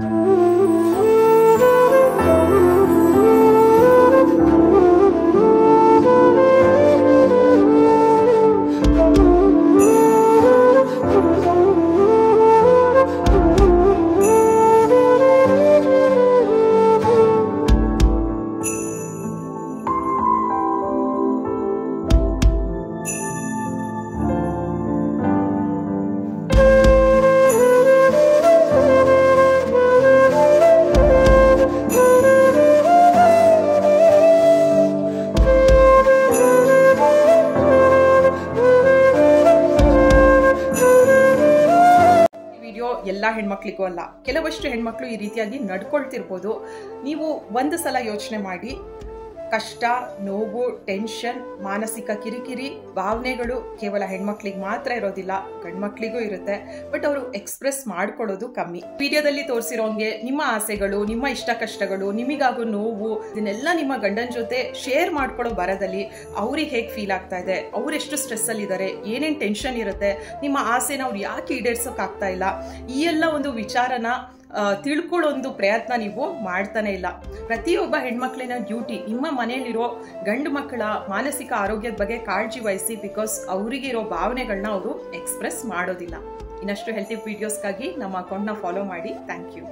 ಈ ವಿಡಿಯೋ ಎಲ್ಲ ಹೆಣ್ಮಕ್ಳಿಗೂ ಅಲ್ಲ ಕೆಲವಷ್ಟು ಹೆಣ್ಮಕ್ಳು ಈ ರೀತಿಯಾಗಿ ನಡ್ಕೊಳ್ತಿರ್ಬೋದು ನೀವು ಒಂದು ಸಲ ಯೋಚನೆ ಮಾಡಿ ಕಷ್ಟ ನೋವು ಟೆನ್ಷನ್ ಮಾನಸಿಕ ಕಿರಿಕಿರಿ ಭಾವನೆಗಳು ಕೇವಲ ಹೆಣ್ಮಕ್ಳಿಗೆ ಮಾತ್ರ ಇರೋದಿಲ್ಲ ಗಂಡ್ಮಕ್ಳಿಗೂ ಇರುತ್ತೆ ಬಟ್ ಅವರು ಎಕ್ಸ್ಪ್ರೆಸ್ ಮಾಡ್ಕೊಳ್ಳೋದು ಕಮ್ಮಿ ವಿಡಿಯೋದಲ್ಲಿ ತೋರಿಸಿರೋಂಗೆ ನಿಮ್ಮ ಆಸೆಗಳು ನಿಮ್ಮ ಇಷ್ಟ ಕಷ್ಟಗಳು ನಿಮಗಾಗೋ ನೋವು ಇದನ್ನೆಲ್ಲ ನಿಮ್ಮ ಗಂಡನ ಜೊತೆ ಶೇರ್ ಮಾಡ್ಕೊಳ್ಳೋ ಬರದಲ್ಲಿ ಅವ್ರಿಗೆ ಹೇಗೆ ಫೀಲ್ ಆಗ್ತಾ ಇದೆ ಅವರೆಷ್ಟು ಸ್ಟ್ರೆಸ್ಸಲ್ಲಿ ಇದ್ದಾರೆ ಏನೇನು ಟೆನ್ಷನ್ ಇರುತ್ತೆ ನಿಮ್ಮ ಆಸೆನ ಅವ್ರು ಯಾಕೆ ಈಡೇರ್ಸೋಕ್ಕಾಗ್ತಾ ಇಲ್ಲ ಈ ಎಲ್ಲ ಒಂದು ವಿಚಾರನ ಆ, ತಿಳ್ಕೊಳ್ಳೋಂದು ಪ್ರಯತ್ನ ನೀವು ಮಾಡ್ತಾನೆ ಇಲ್ಲ ಪ್ರತಿಯೊಬ್ಬ ಹೆಣ್ಮಕ್ಳಿನ ಡ್ಯೂಟಿ ನಿಮ್ಮ ಮನೆಯಲ್ಲಿರೋ ಗಂಡು ಮಕ್ಕಳ ಮಾನಸಿಕ ಆರೋಗ್ಯದ ಬಗ್ಗೆ ಕಾಳಜಿ ವಹಿಸಿ ಬಿಕಾಸ್ ಅವರಿಗಿರೋ ಭಾವನೆಗಳನ್ನ ಅವರು ಎಕ್ಸ್ಪ್ರೆಸ್ ಮಾಡೋದಿಲ್ಲ ಇನ್ನಷ್ಟು ಹೆಲ್ತಿ ವಿಡಿಯೋಸ್ಗಾಗಿ ನಮ್ಮ ಅಕೌಂಟ್ನ ಫಾಲೋ ಮಾಡಿ ಥ್ಯಾಂಕ್ ಯು